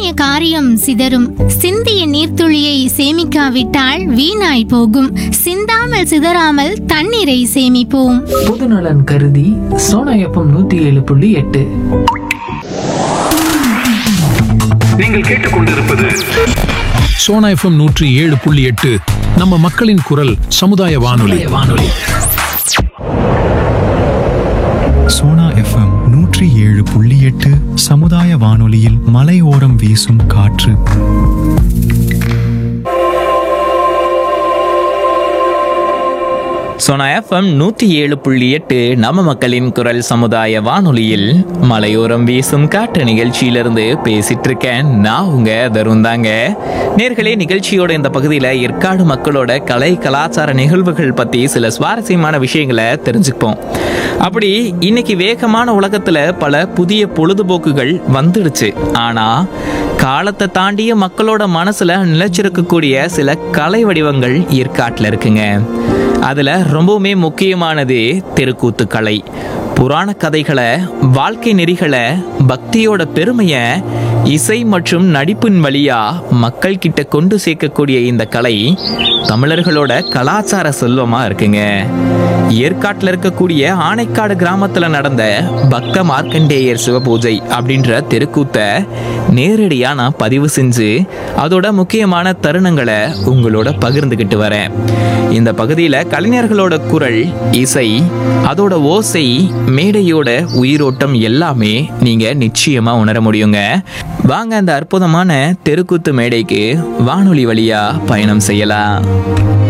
எண்ணிய காரியம் சிதறும் சிந்திய நீர்த்துளியை சேமிக்காவிட்டால் வீணாய் போகும் சிந்தாமல் சிதறாமல் தண்ணீரை சேமிப்போம் பொதுநலன் கருதி சோனா எஃப்எம் நூத்தி ஏழு புள்ளி எட்டு நீங்கள் கேட்டுக்கொண்டிருப்பது சோனா எஃப்எம் நூற்றி ஏழு புள்ளி எட்டு நம்ம மக்களின் குரல் சமுதாய வானொலி வானொலி சோனா எஃப்எம் நூற்றி ஏழு புள்ளி எட்டு சமுதாய வானொலியில் மலையோரம் வீசும் காற்று சோனா எஃப்எம் நூற்றி ஏழு புள்ளி எட்டு நம்ம மக்களின் குரல் சமுதாய வானொலியில் மலையோரம் வீசும் காற்று நிகழ்ச்சியிலிருந்து பேசிட்டு இருக்கேன் நான் உங்க தருண் தாங்க நேர்களே நிகழ்ச்சியோட இந்த பகுதியில் ஏற்காடு மக்களோட கலை கலாச்சார நிகழ்வுகள் பற்றி சில சுவாரஸ்யமான விஷயங்களை தெரிஞ்சுப்போம் அப்படி இன்னைக்கு வேகமான உலகத்துல பல புதிய பொழுதுபோக்குகள் வந்துடுச்சு ஆனா காலத்தை தாண்டிய மக்களோட மனசுல நிலைச்சிருக்கக்கூடிய சில கலை வடிவங்கள் ஏற்காட்டில் இருக்குங்க அதுல ரொம்பவுமே முக்கியமானது தெருக்கூத்து கலை புராண கதைகளை வாழ்க்கை நெறிகளை பக்தியோட பெருமையை இசை மற்றும் நடிப்பின் வழியா மக்கள் கிட்ட கொண்டு சேர்க்கக்கூடிய இந்த கலை தமிழர்களோட கலாச்சார செல்வமா இருக்குங்க ஏற்காட்டில் இருக்கக்கூடிய ஆனைக்காடு கிராமத்துல நடந்த பக்த மார்க்கண்டேயர் சிவபூஜை அப்படின்ற தெருக்கூத்தை நேரடியா நான் பதிவு செஞ்சு அதோட முக்கியமான தருணங்களை உங்களோட பகிர்ந்துகிட்டு வரேன் இந்த பகுதியில் கலைஞர்களோட குரல் இசை அதோட ஓசை மேடையோட உயிரோட்டம் எல்லாமே நீங்க நிச்சயமா உணர முடியுங்க வாங்க அந்த அற்புதமான தெருக்கூத்து மேடைக்கு வானொலி வழியா பயணம் செய்யலாம்